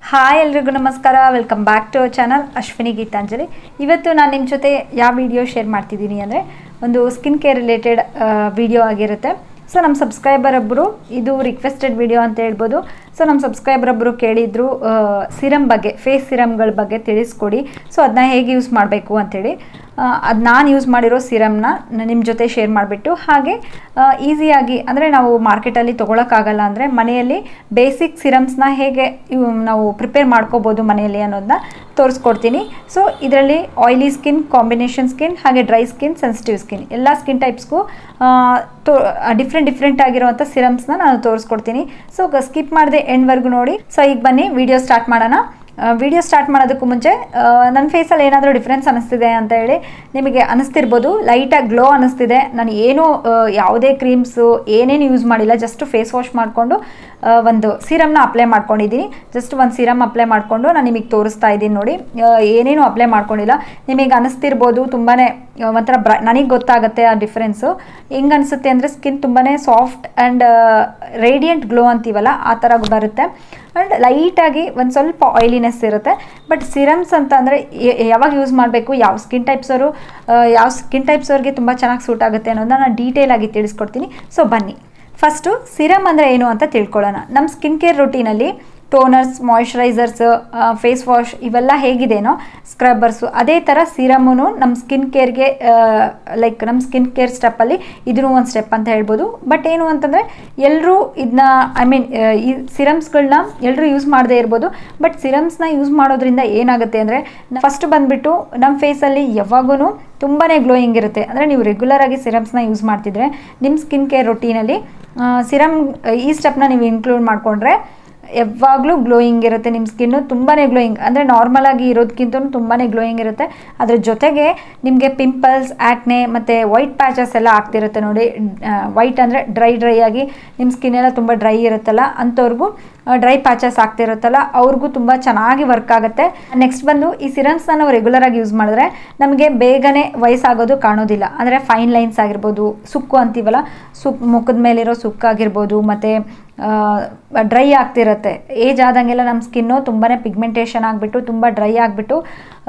hi ಎಲ್ರಿಗೂ ನಮಸ್ಕಾರ welcome back to our channel Ashwini Geetanjali ಇವತ್ತು ನಾನು ನಿಮ್ಮ ಜೊತೆ ಯಾವ ವಿಡಿಯೋ ಶೇರ್ ಮಾಡ್ತಿದ್ದೀನಿ ಅಂದರೆ ಒಂದು ಸ್ಕಿನ್ ಕೇರ್ ರಿಲೇಟೆಡ್ ವಿಡಿಯೋ ಆಗಿರುತ್ತೆ ಸೊ ನಮ್ಮ ಸಬ್ಸ್ಕ್ರೈಬರ್ ಒಬ್ಬರು ಇದು ರಿಕ್ವೆಸ್ಟೆಡ್ ವಿಡಿಯೋ ಅಂತ ಹೇಳ್ಬೋದು ಸೊ ನಮ್ಮ ಸಬ್ಸ್ಕ್ರೈಬರ್ ಒಬ್ಬರು ಕೇಳಿದ್ರು ಸಿರಮ್ ಬಗ್ಗೆ ಫೇಸ್ ಸಿರಮ್ಗಳ ಬಗ್ಗೆ ತಿಳಿಸ್ಕೊಡಿ ಸೊ ಅದನ್ನ ಹೇಗೆ ಯೂಸ್ ಮಾಡಬೇಕು ಅಂತೇಳಿ ಅದು ನಾನು ಯೂಸ್ ಮಾಡಿರೋ ಸಿರಮ್ನ ನಿಮ್ಮ ಜೊತೆ ಶೇರ್ ಮಾಡಿಬಿಟ್ಟು ಹಾಗೆ ಈಸಿಯಾಗಿ ಅಂದರೆ ನಾವು ಮಾರ್ಕೆಟಲ್ಲಿ ತೊಗೊಳಕ್ಕಾಗಲ್ಲ ಅಂದರೆ ಮನೆಯಲ್ಲಿ ಬೇಸಿಕ್ ಸಿರಮ್ಸ್ನ ಹೇಗೆ ಇವು ನಾವು ಪ್ರಿಪೇರ್ ಮಾಡ್ಕೋಬೋದು ಮನೆಯಲ್ಲಿ ಅನ್ನೋದನ್ನ ತೋರಿಸ್ಕೊಡ್ತೀನಿ ಸೊ ಇದರಲ್ಲಿ ಆಯಿಲಿ ಸ್ಕಿನ್ ಕಾಂಬಿನೇಷನ್ ಸ್ಕಿನ್ ಹಾಗೆ ಡ್ರೈ ಸ್ಕಿನ್ ಸೆನ್ಸಿಟಿವ್ ಸ್ಕಿನ್ ಎಲ್ಲ ಸ್ಕಿನ್ ಟೈಪ್ಸ್ಗೂ ತೋ ಡಿಫ್ರೆಂಟ್ ಡಿಫ್ರೆಂಟ್ ಆಗಿರುವಂಥ ಸಿರಮ್ಸ್ನ ನಾನು ತೋರಿಸ್ಕೊಡ್ತೀನಿ ಸೊ ಸ್ಕಿಪ್ ಮಾಡದೆ ಎಂಡ್ವರೆಗೂ ನೋಡಿ ಸೊ ಈಗ ಬನ್ನಿ ವಿಡಿಯೋ ಸ್ಟಾರ್ಟ್ ಮಾಡೋಣ ವಿಡಿಯೋ ಸ್ಟಾರ್ಟ್ ಮಾಡೋದಕ್ಕೂ ಮುಂಚೆ ನನ್ನ ಫೇಸಲ್ಲಿ ಏನಾದರೂ ಡಿಫ್ರೆನ್ಸ್ ಅನ್ನಿಸ್ತಿದೆ ಅಂತ ಹೇಳಿ ನಿಮಗೆ ಅನ್ನಿಸ್ತಿರ್ಬೋದು ಲೈಟಾಗಿ ಗ್ಲೋ ಅನ್ನಿಸ್ತಿದೆ ನಾನು ಏನೂ ಯಾವುದೇ ಕ್ರೀಮ್ಸು ಏನೇನು ಯೂಸ್ ಮಾಡಿಲ್ಲ ಜಸ್ಟ್ ಫೇಸ್ ವಾಶ್ ಮಾಡಿಕೊಂಡು ಒಂದು ಸೀರಮ್ನ ಅಪ್ಲೈ ಮಾಡ್ಕೊಂಡಿದ್ದೀನಿ ಜಸ್ಟ್ ಒಂದು ಸೀರಮ್ ಅಪ್ಲೈ ಮಾಡಿಕೊಂಡು ನಾನು ನಿಮಗೆ ತೋರಿಸ್ತಾ ಇದ್ದೀನಿ ನೋಡಿ ಏನೇನು ಅಪ್ಲೈ ಮಾಡ್ಕೊಂಡಿಲ್ಲ ನಿಮಗೆ ಅನ್ನಿಸ್ತಿರ್ಬೋದು ತುಂಬಾ ಒಂಥರ ಬ್ರ ನನಗೆ ಗೊತ್ತಾಗುತ್ತೆ ಆ ಡಿಫ್ರೆನ್ಸು ಹೆಂಗೆ ಅನಿಸುತ್ತೆ ಅಂದರೆ ಸ್ಕಿನ್ ತುಂಬಾ ಸಾಫ್ಟ್ ಆ್ಯಂಡ್ ರೇಡಿಯಂಟ್ ಗ್ಲೋ ಅಂತೀವಲ್ಲ ಆ ಥರ ಬರುತ್ತೆ ಆ್ಯಂಡ್ ಲೈಟಾಗಿ ಒಂದು ಸ್ವಲ್ಪ ಆಯಿಲಿನೆಸ್ ಇರುತ್ತೆ ಬಟ್ ಸಿರಮ್ಸ್ ಅಂತ ಅಂದರೆ ಯಾವಾಗ ಯೂಸ್ ಮಾಡಬೇಕು ಯಾವ ಸ್ಕಿನ್ ಟೈಪ್ಸವರು ಯಾವ ಸ್ಕಿನ್ ಟೈಪ್ಸವ್ರಿಗೆ ತುಂಬ ಚೆನ್ನಾಗಿ ಸೂಟ್ ಆಗುತ್ತೆ ಅನ್ನೋದನ್ನ ನಾನು ಡೀಟೇಲಾಗಿ ತಿಳಿಸ್ಕೊಡ್ತೀನಿ ಸೊ ಬನ್ನಿ ಫಸ್ಟು ಸಿರಮ್ ಅಂದರೆ ಏನು ಅಂತ ತಿಳ್ಕೊಳ್ಳೋಣ ನಮ್ಮ ಸ್ಕಿನ್ ಕೇರ್ ರೊಟೀನಲ್ಲಿ ಟೋನರ್ಸ್ ಮಾಯ್ಶ್ಚರೈಸರ್ಸ್ ಫೇಸ್ ವಾಶ್ ಇವೆಲ್ಲ ಹೇಗಿದೆನೋ ಸ್ಕ್ರಬ್ಬರ್ಸು ಅದೇ ಥರ ಸಿರಮು ನಮ್ಮ ಸ್ಕಿನ್ ಕೇರ್ಗೆ ಲೈಕ್ ನಮ್ಮ ಸ್ಕಿನ್ ಕೇರ್ ಸ್ಟೆಪ್ಪಲ್ಲಿ ಇದೂ ಒಂದು ಸ್ಟೆಪ್ ಅಂತ ಹೇಳ್ಬೋದು ಬಟ್ ಏನು ಅಂತಂದರೆ ಎಲ್ಲರೂ ಇದನ್ನ ಐ ಮೀನ್ ಈ ಸಿರಮ್ಸ್ಗಳನ್ನ ಎಲ್ಲರೂ ಯೂಸ್ ಮಾಡದೇ ಇರ್ಬೋದು ಬಟ್ ಸಿರಮ್ಸ್ನ ಯೂಸ್ ಮಾಡೋದ್ರಿಂದ ಏನಾಗುತ್ತೆ ಅಂದರೆ ಫಸ್ಟ್ ಬಂದುಬಿಟ್ಟು ನಮ್ಮ ಫೇಸಲ್ಲಿ ಯಾವಾಗೂ ತುಂಬಾ ಗ್ಲೋಯಿಂಗ್ ಇರುತ್ತೆ ಅಂದರೆ ನೀವು ರೆಗ್ಯುಲರಾಗಿ ಸಿರಮ್ಸ್ನ ಯೂಸ್ ಮಾಡ್ತಿದ್ರೆ ನಿಮ್ಮ ಸ್ಕಿನ್ ಕೇರ್ ರೊಟೀನಲ್ಲಿ ಸಿರಮ್ ಈ ಸ್ಟೆಪ್ನ ನೀವು ಇನ್ಕ್ಲೂಡ್ ಮಾಡಿಕೊಂಡ್ರೆ ಯಾವಾಗಲೂ ಗ್ಲೋಯಿಂಗ್ ಇರುತ್ತೆ ನಿಮ್ಮ ಸ್ಕಿನ್ನು ತುಂಬಾ ಗ್ಲೋಯಿಂಗ್ ಅಂದರೆ ನಾರ್ಮಲಾಗಿ ಇರೋದಕ್ಕಿಂತ ತುಂಬಾ ಗ್ಲೋಯಿಂಗ್ ಇರುತ್ತೆ ಅದ್ರ ಜೊತೆಗೆ ನಿಮಗೆ ಪಿಂಪಲ್ಸ್ ಆ್ಯಕ್ನೆ ಮತ್ತು ವೈಟ್ ಪ್ಯಾಚಸ್ ಎಲ್ಲ ಆಗ್ತಿರುತ್ತೆ ನೋಡಿ ವೈಟ್ ಅಂದರೆ ಡ್ರೈ ಡ್ರೈ ಆಗಿ ನಿಮ್ಮ ಸ್ಕಿನ್ ಎಲ್ಲ ತುಂಬ ಡ್ರೈ ಇರುತ್ತಲ್ಲ ಅಂಥವ್ರಿಗೂ ಡ್ರೈ ಪ್ಯಾಚಸ್ ಆಗ್ತಿರುತ್ತಲ್ಲ ಅವ್ರಿಗೂ ತುಂಬ ಚೆನ್ನಾಗಿ ವರ್ಕ್ ಆಗುತ್ತೆ ನೆಕ್ಸ್ಟ್ ಬಂದು ಈ ಸಿರಮ್ಸ್ನ ನಾವು ರೆಗ್ಯುಲರಾಗಿ ಯೂಸ್ ಮಾಡಿದ್ರೆ ನಮಗೆ ಬೇಗನೆ ವಯಸ್ಸಾಗೋದು ಕಾಣೋದಿಲ್ಲ ಅಂದರೆ ಫೈನ್ ಲೈನ್ಸ್ ಆಗಿರ್ಬೋದು ಸುಕ್ಕು ಅಂತೀವಲ್ಲ ಸುಕ್ ಮುಖದ ಮೇಲಿರೋ ಸುಕ್ಕಾಗಿರ್ಬೋದು ಮತ್ತು ಡ್ರೈ ಆಗ್ತಿರುತ್ತೆ ಏಜ್ ಆದಂಗೆಲ್ಲ ನಮ್ಮ ಸ್ಕಿನ್ನು ತುಂಬಾ ಪಿಗ್ಮೆಂಟೇಷನ್ ಆಗಿಬಿಟ್ಟು ತುಂಬ ಡ್ರೈ ಆಗಿಬಿಟ್ಟು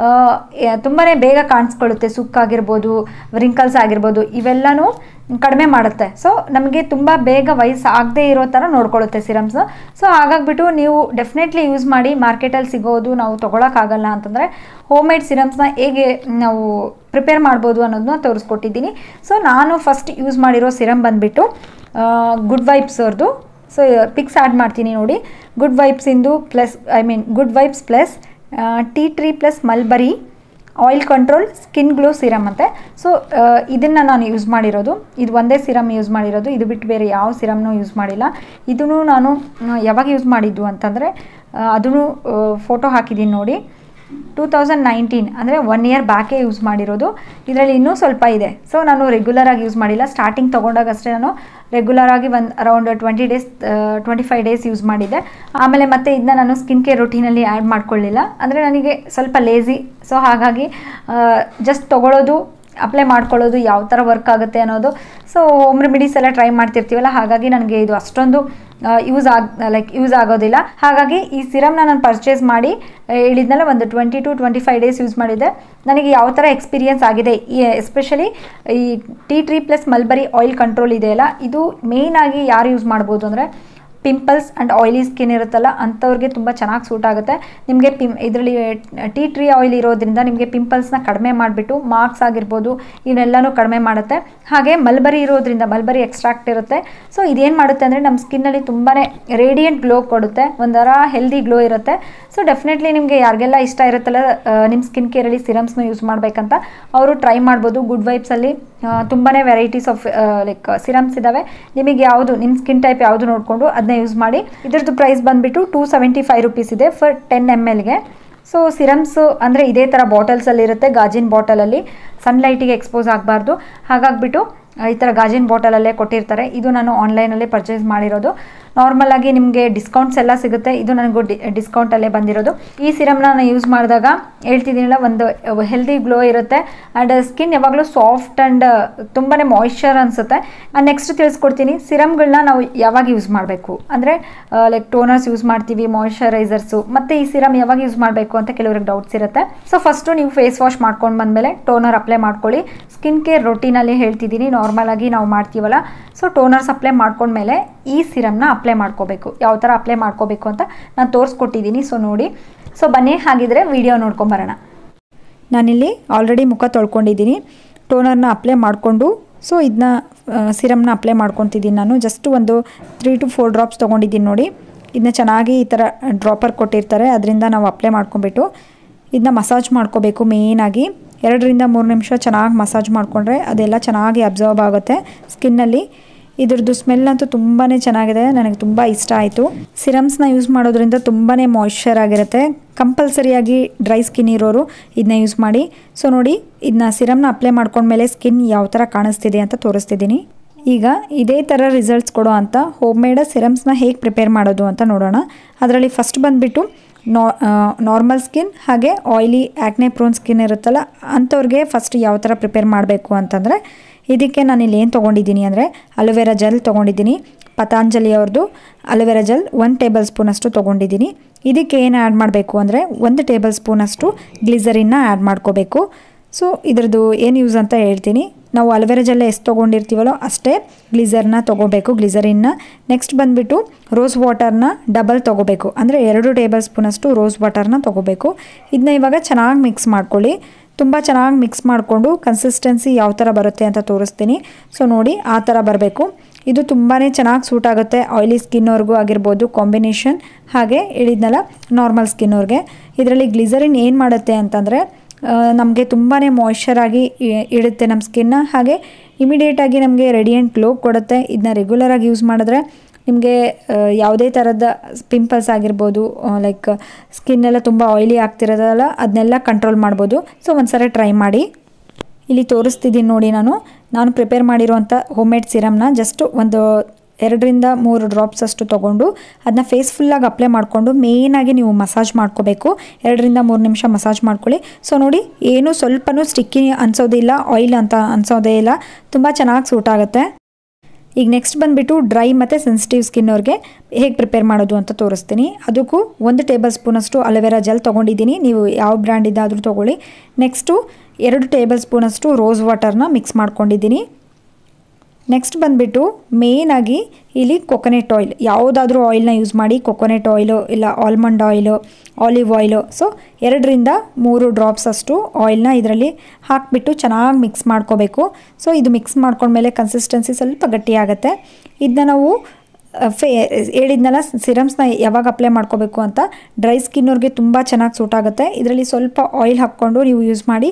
ತುಂಬಾ ಬೇಗ ಕಾಣಿಸ್ಕೊಳ್ಳುತ್ತೆ ಸುಕ್ಕಾಗಿರ್ಬೋದು ರಿಂಕಲ್ಸ್ ಆಗಿರ್ಬೋದು ಇವೆಲ್ಲನೂ ಕಡಿಮೆ ಮಾಡುತ್ತೆ ಸೊ ನಮಗೆ ತುಂಬ ಬೇಗ ವಯಸ್ಸು ಆಗದೆ ಇರೋ ಥರ ನೋಡ್ಕೊಳ್ಳುತ್ತೆ ಸಿರಮ್ಸ್ ಸೊ ಹಾಗಾಗ್ಬಿಟ್ಟು ನೀವು ಡೆಫಿನೆಟ್ಲಿ ಯೂಸ್ ಮಾಡಿ ಮಾರ್ಕೆಟಲ್ಲಿ ಸಿಗೋದು ನಾವು ತೊಗೊಳಕ್ಕಾಗಲ್ಲ ಅಂತಂದರೆ ಹೋಮ್ ಮೇಡ್ ಸಿರಮ್ಸ್ನ ಹೇಗೆ ನಾವು ಪ್ರಿಪೇರ್ ಮಾಡ್ಬೋದು ಅನ್ನೋದನ್ನ ತೋರಿಸ್ಕೊಟ್ಟಿದ್ದೀನಿ ಸೊ ನಾನು ಫಸ್ಟ್ ಯೂಸ್ ಮಾಡಿರೋ ಸಿರಮ್ ಬಂದುಬಿಟ್ಟು ಗುಡ್ ವೈಬ್ಸ್ ಅವ್ರದ್ದು ಸೊ ಪಿಕ್ಸ್ ಆ್ಯಡ್ ಮಾಡ್ತೀನಿ ನೋಡಿ ಗುಡ್ ವೈಬ್ಸಿಂದು plus I mean good vibes plus tea tree plus mulberry oil control skin glow serum ಅಂತೆ ಸೊ ಇದನ್ನು ನಾನು ಯೂಸ್ ಮಾಡಿರೋದು ಇದು ಒಂದೇ ಸಿರಮ್ ಯೂಸ್ ಮಾಡಿರೋದು ಇದು ಬಿಟ್ಟು ಬೇರೆ ಯಾವ ಸಿರಮ್ನೂ ಯೂಸ್ ಮಾಡಿಲ್ಲ ಇದನ್ನು ನಾನು ಯಾವಾಗ ಯೂಸ್ ಮಾಡಿದ್ದು ಅಂತಂದರೆ ಅದನ್ನು ಫೋಟೋ ಹಾಕಿದ್ದೀನಿ ನೋಡಿ ಟೂ ತೌಸಂಡ್ ನೈನ್ಟೀನ್ ಅಂದರೆ ಒನ್ ಇಯರ್ ಬ್ಯಾಕೇ ಯೂಸ್ ಮಾಡಿರೋದು ಇದರಲ್ಲಿ ಇನ್ನೂ ಸ್ವಲ್ಪ ಇದೆ ಸೊ ನಾನು ರೆಗ್ಯುಲರಾಗಿ ಯೂಸ್ ಮಾಡಿಲ್ಲ ಸ್ಟಾರ್ಟಿಂಗ್ ತೊಗೊಂಡಾಗಷ್ಟೇ ನಾನು ರೆಗ್ಯುಲರಾಗಿ ಒಂದು around twenty days twenty five days use ಮಾಡಿದ್ದೆ ಆಮೇಲೆ ಮತ್ತೆ ಇದನ್ನ ನಾನು ಸ್ಕಿನ್ ಕೇರ್ ರೊಟೀನಲ್ಲಿ ಆ್ಯಡ್ ಮಾಡ್ಕೊಳ್ಳಿಲ್ಲ ಅಂದರೆ ನನಗೆ ಸ್ವಲ್ಪ ಲೇಝಿ ಸೊ ಹಾಗಾಗಿ ಜಸ್ಟ್ ತೊಗೊಳ್ಳೋದು ಅಪ್ಲೈ ಮಾಡ್ಕೊಳ್ಳೋದು ಯಾವ ಥರ ವರ್ಕ್ ಆಗುತ್ತೆ ಅನ್ನೋದು ಸೊ ಹೋಮ್ ರೆಮಿಡೀಸ್ ಎಲ್ಲ ಟ್ರೈ ಮಾಡ್ತಿರ್ತೀವಲ್ಲ ಹಾಗಾಗಿ ನನಗೆ ಇದು ಅಷ್ಟೊಂದು ಯೂಸ್ ಆಗ್ ಲೈಕ್ ಯೂಸ್ ಆಗೋದಿಲ್ಲ ಹಾಗಾಗಿ ಈ ಸಿರಮ್ನ ನಾನು ಪರ್ಚೇಸ್ ಮಾಡಿ ಹೇಳಿದ್ನಲ್ಲ ಒಂದು twenty two twenty five days use ಮಾಡಿದ್ದೆ ನನಗೆ ಯಾವ ಥರ ಎಕ್ಸ್ಪೀರಿಯನ್ಸ್ ಆಗಿದೆ ಈ ಎಸ್ಪೆಷಲಿ ಈ tea tree plus mulberry oil control ಇದೆಯಲ್ಲ ಇದು ಮೇಯ್ನಾಗಿ ಯಾರು ಯೂಸ್ ಮಾಡ್ಬೋದು ಅಂದರೆ ಪಿಂಪಲ್ಸ್ ಆ್ಯಂಡ್ ಆಯಿಲಿ ಸ್ಕಿನ್ ಇರುತ್ತಲ್ಲ ಅಂಥವ್ರಿಗೆ ತುಂಬ ಚೆನ್ನಾಗಿ ಸೂಟ್ ಆಗುತ್ತೆ ನಿಮಗೆ ಪಿಂ ಇದರಲ್ಲಿ ಟೀ ಟ್ರೀ ಆಯಿಲ್ ಇರೋದ್ರಿಂದ ನಿಮಗೆ ಪಿಂಪಲ್ಸ್ನ ಕಡಿಮೆ ಮಾಡಿಬಿಟ್ಟು ಮಾರ್ಕ್ಸ್ ಆಗಿರ್ಬೋದು ಇವನ್ನೆಲ್ಲನೂ ಕಡಿಮೆ ಮಾಡುತ್ತೆ ಹಾಗೆ ಮಲ್ಬರಿ ಇರೋದ್ರಿಂದ ಮಲ್ಬರಿ ಎಕ್ಸ್ಟ್ರಾಕ್ಟ್ ಇರುತ್ತೆ ಸೊ ಇದೇನು ಮಾಡುತ್ತೆ ಅಂದರೆ ನಮ್ಮ ಸ್ಕಿನ್ನಲ್ಲಿ ತುಂಬಾ ರೇಡಿಯಂಟ್ ಗ್ಲೋ ಕೊಡುತ್ತೆ ಒಂಥರ ಹೆಲ್ದಿ ಗ್ಲೋ ಇರುತ್ತೆ ಸೊ ಡೆಫಿನೆಟ್ಲಿ ನಿಮಗೆ ಯಾರಿಗೆಲ್ಲ ಇಷ್ಟ ಇರುತ್ತಲ್ಲ ನಿಮ್ಮ ಸ್ಕಿನ್ ಕೇರಲ್ಲಿ ಸಿರಮ್ಸ್ನ ಯೂಸ್ ಮಾಡಬೇಕಂತ ಅವರು ಟ್ರೈ ಮಾಡ್ಬೋದು ಗುಡ್ ವೈಬ್ಸಲ್ಲಿ ತುಂಬಾ ವೆರೈಟೀಸ್ ಆಫ್ ಲೈಕ್ ಸಿರಮ್ಸ್ ಇದ್ದಾವೆ ನಿಮಗೆ ಯಾವುದು ನಿಮ್ಮ ಸ್ಕಿನ್ ಟೈಪ್ ಯಾವುದು ನೋಡಿಕೊಂಡು ಅದನ್ನ ಯೂಸ್ ಮಾಡಿ ಇದ್ರದ್ದು ಪ್ರೈಸ್ ಬಂದುಬಿಟ್ಟು ಟೂ ಸೆವೆಂಟಿ ಫೈವ್ ರುಪೀಸ್ ಇದೆ ಫರ್ ಟೆನ್ ಎಮ್ ಎಲ್ಗೆ ಸೊ ಸಿರಮ್ಸು ಅಂದರೆ ಇದೇ ಥರ ಬಾಟಲ್ಸಲ್ಲಿ ಇರುತ್ತೆ ಗಾಜಿನ ಬಾಟಲಲ್ಲಿ ಸನ್ಲೈಟಿಗೆ ಎಕ್ಸ್ಪೋಸ್ ಆಗಬಾರ್ದು ಹಾಗಾಗಿಬಿಟ್ಟು ಈ ಥರ ಗಾಜಿನ ಬಾಟಲಲ್ಲೇ ಕೊಟ್ಟಿರ್ತಾರೆ ಇದು ನಾನು ಆನ್ಲೈನಲ್ಲೇ ಪರ್ಚೇಸ್ ಮಾಡಿರೋದು ನಾರ್ಮಲ್ ಆಗಿ ನಿಮಗೆ ಡಿಸ್ಕೌಂಟ್ಸ್ ಎಲ್ಲ ಸಿಗುತ್ತೆ ಇದು ನನಗೂ ಡಿ ಡಿಸ್ಕೌಂಟಲ್ಲೇ ಬಂದಿರೋದು ಈ ಸಿರಮ್ನ ನಾನು ಯೂಸ್ ಮಾಡಿದಾಗ ಹೇಳ್ತಿದ್ದೀನಲ್ಲ ಒಂದು ಹೆಲ್ದಿ ಗ್ಲೋ ಇರುತ್ತೆ ಆ್ಯಂಡ್ ಸ್ಕಿನ್ ಯಾವಾಗಲೂ ಸಾಫ್ಟ್ ಆ್ಯಂಡ್ ತುಂಬಾ ಮಾಯ್ಶ್ಚರ್ ಅನಿಸುತ್ತೆ ನೆಕ್ಸ್ಟ್ ತಿಳಿಸ್ಕೊಡ್ತೀನಿ ಸಿರಮ್ಗಳನ್ನ ನಾವು ಯಾವಾಗ ಯೂಸ್ ಮಾಡಬೇಕು ಅಂದರೆ ಲೈಕ್ ಟೋನರ್ಸ್ ಯೂಸ್ ಮಾಡ್ತೀವಿ ಮಾಯ್ಶ್ಚರೈಸರ್ಸು ಮತ್ತು ಈ ಸಿರಮ್ ಯಾವಾಗ ಯೂಸ್ ಮಾಡಬೇಕು ಅಂತ ಕೆಲವ್ರಿಗೆ ಡೌಟ್ಸ್ ಇರುತ್ತೆ ಸೊ ಫಸ್ಟು ನೀವು ಫೇಸ್ ವಾಶ್ ಮಾಡ್ಕೊಂಡು ಬಂದಮೇಲೆ ಟೋನರ್ ಅಪ್ಲೈ ಮಾಡ್ಕೊಳ್ಳಿ ಸ್ಕಿನ್ ಕೇರ್ ರೊಟೀನಲ್ಲಿ ಹೇಳ್ತಿದ್ದೀನಿ ನಾರ್ಮಲ್ ಆಗಿ ನಾವು ಮಾಡ್ತೀವಲ್ಲ ಸೊ ಟೋನರ್ಸ್ ಅಪ್ಲೈ ಮಾಡ್ಕೊಂಡ್ಮೇಲೆ ಈ ಸಿರಮ್ನ ಅಪ್ಲೈ ಮಾಡ್ಕೋಬೇಕು ಯಾವ ಥರ ಅಪ್ಲೈ ಮಾಡ್ಕೋಬೇಕು ಅಂತ ನಾನು ತೋರಿಸ್ಕೊಟ್ಟಿದ್ದೀನಿ ಸೊ ನೋಡಿ ಸೊ ಬನ್ನಿ ಹಾಗಿದ್ರೆ ವಿಡಿಯೋ ನೋಡ್ಕೊಂಬರೋಣ ನಾನಿಲ್ಲಿ ಆಲ್ರೆಡಿ ಮುಖ ತೊಳ್ಕೊಂಡಿದ್ದೀನಿ ಟೋನರ್ನ ಅಪ್ಲೈ ಮಾಡಿಕೊಂಡು ಸೊ ಇದನ್ನ ಸಿರಮ್ನ ಅಪ್ಲೈ ಮಾಡ್ಕೊತಿದ್ದೀನಿ ನಾನು ಜಸ್ಟ್ ಒಂದು ತ್ರೀ ಟು ಫೋರ್ ಡ್ರಾಪ್ಸ್ ತೊಗೊಂಡಿದ್ದೀನಿ ನೋಡಿ ಇದನ್ನ ಚೆನ್ನಾಗಿ ಈ ಥರ ಡ್ರಾಪರ್ ಕೊಟ್ಟಿರ್ತಾರೆ ಅದರಿಂದ ನಾವು ಅಪ್ಲೈ ಮಾಡ್ಕೊಂಬಿಟ್ಟು ಇದನ್ನ ಮಸಾಜ್ ಮಾಡ್ಕೋಬೇಕು ಮೇಯ್ನಾಗಿ ಎರಡರಿಂದ ಮೂರು ನಿಮಿಷ ಚೆನ್ನಾಗಿ ಮಸಾಜ್ ಮಾಡಿಕೊಂಡ್ರೆ ಅದೆಲ್ಲ ಚೆನ್ನಾಗಿ ಅಬ್ಸರ್ವ್ ಆಗುತ್ತೆ ಸ್ಕಿನ್ನಲ್ಲಿ ಇದ್ರದ್ದು ಸ್ಮೆಲ್ ಅಂತೂ ತುಂಬಾ ಚೆನ್ನಾಗಿದೆ ನನಗೆ ತುಂಬ ಇಷ್ಟ ಆಯಿತು ಸಿರಮ್ಸ್ನ ಯೂಸ್ ಮಾಡೋದ್ರಿಂದ ತುಂಬಾ ಮಾಯ್ಶ್ಚರ್ ಆಗಿರುತ್ತೆ ಕಂಪಲ್ಸರಿಯಾಗಿ ಡ್ರೈ ಸ್ಕಿನ್ ಇರೋರು ಇದನ್ನ ಯೂಸ್ ಮಾಡಿ ಸೊ ನೋಡಿ ಇದನ್ನ ಸಿರಮ್ನ ಅಪ್ಲೈ ಮಾಡ್ಕೊಂಡ್ಮೇಲೆ ಸ್ಕಿನ್ ಯಾವ ಥರ ಕಾಣಿಸ್ತಿದೆ ಅಂತ ತೋರಿಸ್ತಿದ್ದೀನಿ ಈಗ ಇದೇ ಥರ ರಿಸಲ್ಟ್ಸ್ ಕೊಡೋ ಅಂತ ಹೋಮ್ ಮೇಡ್ ಸಿರಮ್ಸ್ನ ಹೇಗೆ ಪ್ರಿಪೇರ್ ಮಾಡೋದು ಅಂತ ನೋಡೋಣ ಅದರಲ್ಲಿ ಫಸ್ಟ್ ಬಂದುಬಿಟ್ಟು ನಾ ನಾರ್ಮಲ್ ಸ್ಕಿನ್ ಹಾಗೆ ಆಯ್ಲಿ ಆ್ಯಕ್ನೆ ಪ್ರೋನ್ ಸ್ಕಿನ್ ಇರುತ್ತಲ್ಲ ಅಂಥವ್ರಿಗೆ ಫಸ್ಟ್ ಯಾವ ಥರ ಪ್ರಿಪೇರ್ ಮಾಡಬೇಕು ಅಂತಂದರೆ ಇದಕ್ಕೆ ನಾನು ಇಲ್ಲಿ ಏನು ತೊಗೊಂಡಿದ್ದೀನಿ ಅಂದರೆ ಅಲೋವೆರಾ ಜೆಲ್ ತೊಗೊಂಡಿದ್ದೀನಿ ಪತಾಂಜಲಿ ಅವ್ರದ್ದು ಅಲೋವೆರಾ ಜೆಲ್ ಒನ್ ಟೇಬಲ್ ಸ್ಪೂನಷ್ಟು ತೊಗೊಂಡಿದ್ದೀನಿ ಇದಕ್ಕೆ ಏನು ಆ್ಯಡ್ ಮಾಡಬೇಕು ಅಂದರೆ ಒಂದು ಟೇಬಲ್ ಸ್ಪೂನಷ್ಟು ಗ್ಲಿಸರಿನ್ನ ಆ್ಯಡ್ ಮಾಡ್ಕೋಬೇಕು ಸೊ ಇದ್ರದ್ದು ಏನು ಯೂಸ್ ಅಂತ ಹೇಳ್ತೀನಿ ನಾವು ಅಲೋವೆರಾ ಜೆಲ್ ಎಷ್ಟು ತೊಗೊಂಡಿರ್ತೀವಲ್ಲೋ ಅಷ್ಟೇ ಗ್ಲಿಸರ್ನ ತೊಗೋಬೇಕು ಗ್ಲಿಸರಿನ್ನ ನೆಕ್ಸ್ಟ್ ಬಂದುಬಿಟ್ಟು ರೋಸ್ ವಾಟರ್ನ ಡಬಲ್ ತೊಗೋಬೇಕು ಅಂದರೆ ಎರಡು ಟೇಬಲ್ ಸ್ಪೂನಷ್ಟು ರೋಸ್ ವಾಟರ್ನ ತೊಗೋಬೇಕು ಇದನ್ನ ಇವಾಗ ಚೆನ್ನಾಗಿ ಮಿಕ್ಸ್ ಮಾಡ್ಕೊಳ್ಳಿ ತುಂಬ ಚೆನ್ನಾಗಿ ಮಿಕ್ಸ್ ಮಾಡಿಕೊಂಡು ಕನ್ಸಿಸ್ಟೆನ್ಸಿ ಯಾವ ಥರ ಬರುತ್ತೆ ಅಂತ ತೋರಿಸ್ತೀನಿ ಸೊ ನೋಡಿ ಆ ಥರ ಬರಬೇಕು ಇದು ತುಂಬಾ ಚೆನ್ನಾಗಿ ಸೂಟ್ ಆಗುತ್ತೆ ಆಯ್ಲಿ ಸ್ಕಿನ್ನವ್ರಿಗೂ ಆಗಿರ್ಬೋದು ಕಾಂಬಿನೇಷನ್ ಹಾಗೆ ಹೇಳಿದ್ನಲ್ಲ ನಾರ್ಮಲ್ ಸ್ಕಿನ್ನವ್ರಿಗೆ ಇದರಲ್ಲಿ ಗ್ಲಿಸರಿನ್ ಏನು ಮಾಡುತ್ತೆ ಅಂತಂದರೆ ನಮಗೆ ತುಂಬಾ ಮಾಯ್ಶ್ಚರ್ ಆಗಿ ಇಡುತ್ತೆ ನಮ್ಮ ಸ್ಕಿನ್ನ ಹಾಗೆ ಇಮಿಡಿಯೇಟಾಗಿ ನಮಗೆ ರೆಡಿಯಂಟ್ ಗ್ಲೋ ಕೊಡುತ್ತೆ ಇದನ್ನ ರೆಗ್ಯುಲರಾಗಿ ಯೂಸ್ ಮಾಡಿದ್ರೆ ನಿಮಗೆ ಯಾವುದೇ ಥರದ ಪಿಂಪಲ್ಸ್ ಆಗಿರ್ಬೋದು ಲೈಕ್ ಸ್ಕಿನ್ ಎಲ್ಲ ತುಂಬ ಆಯ್ಲಿ ಆಗ್ತಿರೋದಲ್ಲ ಅದನ್ನೆಲ್ಲ ಕಂಟ್ರೋಲ್ ಮಾಡ್ಬೋದು ಸೊ ಒಂದ್ಸರಿ ಟ್ರೈ ಮಾಡಿ ಇಲ್ಲಿ ತೋರಿಸ್ತಿದ್ದೀನಿ ನೋಡಿ ನಾನು ನಾನು ಪ್ರಿಪೇರ್ ಮಾಡಿರುವಂಥ ಹೋಮ್ ಮೇಡ್ ಸಿರಮ್ನ ಜಸ್ಟ್ ಒಂದು ಎರಡರಿಂದ ಮೂರು ಡ್ರಾಪ್ಸ್ ಅಷ್ಟು ತೊಗೊಂಡು ಅದನ್ನ ಫೇಸ್ ಫುಲ್ಲಾಗಿ ಅಪ್ಲೈ ಮಾಡಿಕೊಂಡು ಮೇಯ್ನಾಗಿ ನೀವು ಮಸಾಜ್ ಮಾಡ್ಕೋಬೇಕು ಎರಡರಿಂದ ಮೂರು ನಿಮಿಷ ಮಸಾಜ್ ಮಾಡ್ಕೊಳ್ಳಿ ಸೊ ನೋಡಿ ಏನು ಸ್ವಲ್ಪನೂ ಸ್ಟಿಕ್ಕಿ ಅನ್ಸೋದಿಲ್ಲ ಆಯಿಲ್ ಅಂತ ಅನ್ಸೋದೇ ಇಲ್ಲ ತುಂಬ ಚೆನ್ನಾಗಿ ಸೂಟ್ ಆಗುತ್ತೆ ಈಗ ನೆಕ್ಸ್ಟ್ ಬಂದುಬಿಟ್ಟು ಡ್ರೈ ಮತ್ತು ಸೆನ್ಸಿಟಿವ್ ಸ್ಕಿನ್ ಅವ್ರಿಗೆ ಹೇಗೆ ಪ್ರಿಪೇರ್ ಮಾಡೋದು ಅಂತ ತೋರಿಸ್ತೀನಿ ಅದಕ್ಕೂ ಒಂದು ಟೇಬಲ್ ಸ್ಪೂನಷ್ಟು ಅಲೋವೆರಾ ಜೆಲ್ ತೊಗೊಂಡಿದ್ದೀನಿ ನೀವು ಯಾವ ಬ್ರ್ಯಾಂಡಿದ್ದಾದರೂ ತೊಗೊಳ್ಳಿ ನೆಕ್ಸ್ಟು ಎರಡು ಟೇಬಲ್ ಸ್ಪೂನಷ್ಟು ರೋಸ್ ವಾಟರ್ನ ಮಿಕ್ಸ್ ಮಾಡ್ಕೊಂಡಿದ್ದೀನಿ ನೆಕ್ಸ್ಟ್ ಬಂದುಬಿಟ್ಟು ಮೇಯ್ನಾಗಿ ಇಲ್ಲಿ ಕೊಕೊನೆಟ್ ಆಯಿಲ್ ಯಾವುದಾದ್ರೂ ಆಯಿಲ್ನ ಯೂಸ್ ಮಾಡಿ ಕೊಕೊನೆಟ್ ಆಯಿಲು ಇಲ್ಲ almond oil olive oil so ಎರಡರಿಂದ ಮೂರು ಡ್ರಾಪ್ಸ್ ಅಷ್ಟು ಆಯಿಲ್ನ ಇದರಲ್ಲಿ ಹಾಕಿಬಿಟ್ಟು ಚೆನ್ನಾಗಿ ಮಿಕ್ಸ್ ಮಾಡ್ಕೋಬೇಕು ಸೊ ಇದು ಮಿಕ್ಸ್ ಮಾಡ್ಕೊಂಡ್ಮೇಲೆ ಕನ್ಸಿಸ್ಟೆನ್ಸಿ ಸ್ವಲ್ಪ ಗಟ್ಟಿಯಾಗುತ್ತೆ ಇದನ್ನ ನಾವು ಫೇ ಹೇಳಿದ್ನಲ್ಲ ಸಿರಮ್ಸ್ನ ಯಾವಾಗ ಅಪ್ಲೈ ಮಾಡ್ಕೋಬೇಕು ಅಂತ ಡ್ರೈ ಸ್ಕಿನ್ನವ್ರಿಗೆ ತುಂಬ ಚೆನ್ನಾಗಿ ಸೂಟ್ ಆಗುತ್ತೆ ಇದರಲ್ಲಿ ಸ್ವಲ್ಪ ಆಯಿಲ್ ಹಾಕ್ಕೊಂಡು ನೀವು ಯೂಸ್ ಮಾಡಿ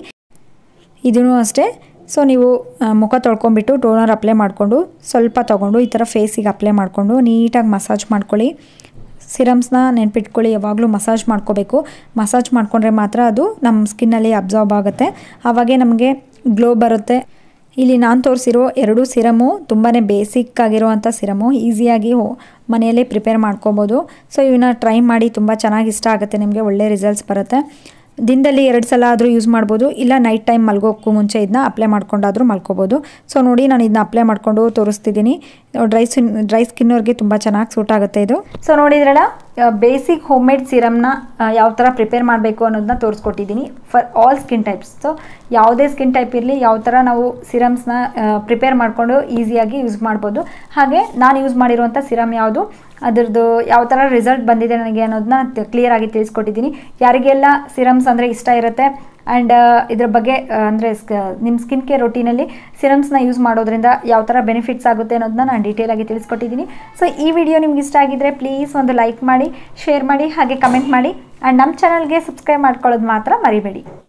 ಇದೂ ಅಷ್ಟೇ ಸೊ ನೀವು ಮುಖ ತೊಳ್ಕೊಂಬಿಟ್ಟು ಟೋನರ್ ಅಪ್ಲೈ ಮಾಡಿಕೊಂಡು ಸ್ವಲ್ಪ ತೊಗೊಂಡು ಈ ಥರ ಫೇಸಿಗೆ ಅಪ್ಲೈ ಮಾಡಿಕೊಂಡು ನೀಟಾಗಿ ಮಸಾಜ್ ಮಾಡ್ಕೊಳ್ಳಿ ಸಿರಮ್ಸ್ನ ನೆನ್ಪಿಟ್ಕೊಳ್ಳಿ ಯಾವಾಗಲೂ ಮಸಾಜ್ ಮಾಡ್ಕೋಬೇಕು ಮಸಾಜ್ ಮಾಡಿಕೊಂಡ್ರೆ ಮಾತ್ರ ಅದು ನಮ್ಮ ಸ್ಕಿನ್ನಲ್ಲಿ ಅಬ್ಸಾರ್ಬ್ ಆಗುತ್ತೆ ಆವಾಗೇ ನಮಗೆ ಗ್ಲೋ ಬರುತ್ತೆ ಇಲ್ಲಿ ನಾನು ತೋರಿಸಿರೋ ಎರಡೂ ಸಿರಮು ತುಂಬಾ ಬೇಸಿಕ್ ಆಗಿರುವಂಥ ಸಿರಮು ಈಸಿಯಾಗಿ ಮನೆಯಲ್ಲೇ ಪ್ರಿಪೇರ್ ಮಾಡ್ಕೋಬೋದು ಸೊ ಇವನ್ನ ಟ್ರೈ ಮಾಡಿ ತುಂಬ ಚೆನ್ನಾಗಿ ಇಷ್ಟ ಆಗುತ್ತೆ ನಿಮಗೆ ಒಳ್ಳೆ ರಿಸಲ್ಟ್ಸ್ ಬರುತ್ತೆ ದಿನದಲ್ಲಿ ಎರಡು ಸಲ ಆದರೂ ಯೂಸ್ ಮಾಡ್ಬೋದು ಇಲ್ಲ ನೈಟ್ ಟೈಮ್ ಮಲ್ಗೋಕ್ಕೂ ಮುಂಚೆ ಇದನ್ನ ಅಪ್ಲೈ ಮಾಡ್ಕೊಂಡಾದರೂ ಮಲ್ಕೋಬೋದು ಸೊ ನೋಡಿ ನಾನು ಇದನ್ನ ಅಪ್ಲೈ ಮಾಡಿಕೊಂಡು ತೋರಿಸ್ತಿದ್ದೀನಿ ಡ್ರೈ ಸ್ಕಿನ್ ಡ್ರೈ ಸ್ಕಿನ್ನವ್ರಿಗೆ ತುಂಬ ಚೆನ್ನಾಗಿ ಸೂಟ್ ಆಗುತ್ತೆ ಇದು ಸೊ ನೋಡಿದ್ರಲ್ಲ ಬೇಸಿಕ್ ಹೋಮ್ ಮೇಡ್ ಸಿರಮ್ನ ಯಾವ ಥರ ಪ್ರಿಪೇರ್ ಮಾಡಬೇಕು ಅನ್ನೋದನ್ನ ತೋರಿಸ್ಕೊಟ್ಟಿದ್ದೀನಿ for all skin types so ಯಾವುದೇ ಸ್ಕಿನ್ ಟೈಪ್ ಇರಲಿ ಯಾವ ಥರ ನಾವು ಸಿರಮ್ಸ್ನ ಪ್ರಿಪೇರ್ ಮಾಡಿಕೊಂಡು ಈಸಿಯಾಗಿ ಯೂಸ್ ಮಾಡ್ಬೋದು ಹಾಗೆ ನಾನು ಯೂಸ್ ಮಾಡಿರುವಂಥ ಸಿರಮ್ ಯಾವುದು ಅದರದ್ದು ಯಾವ ಥರ ರಿಸಲ್ಟ್ ಬಂದಿದೆ ನನಗೆ ಅನ್ನೋದನ್ನ ಕ್ಲಿಯರಾಗಿ ತಿಳಿಸ್ಕೊಟ್ಟಿದ್ದೀನಿ ಯಾರಿಗೆಲ್ಲ ಸಿರಮ್ಸ್ ಅಂದರೆ ಇಷ್ಟ ಇರುತ್ತೆ ಆ್ಯಂಡ್ ಇದ್ರ ಬಗ್ಗೆ ಅಂದರೆ ನಿಮ್ಮ ಸ್ಕಿನ್ ಕೇರ್ ರೊಟೀನಲ್ಲಿ ಸಿರಮ್ಸ್ನ ಯೂಸ್ ಮಾಡೋದ್ರಿಂದ ಯಾವ ಥರ ಬೆನಿಫಿಟ್ಸ್ ಆಗುತ್ತೆ ಅನ್ನೋದನ್ನ ನಾನು ಡೀಟೇಲಾಗಿ ತಿಳಿಸ್ಕೊಟ್ಟಿದ್ದೀನಿ ಸೊ ಈ ವಿಡಿಯೋ ನಿಮ್ಗೆ ಇಷ್ಟ ಆಗಿದ್ದರೆ ಪ್ಲೀಸ್ ಒಂದು ಲೈಕ್ ಮಾಡಿ ಶೇರ್ ಮಾಡಿ ಹಾಗೆ ಕಮೆಂಟ್ ಮಾಡಿ ಆ್ಯಂಡ್ ನಮ್ಮ ಚಾನಲ್ಗೆ ಸಬ್ಸ್ಕ್ರೈಬ್ ಮಾಡ್ಕೊಳ್ಳೋದು ಮಾತ್ರ ಮರಿಬೇಡಿ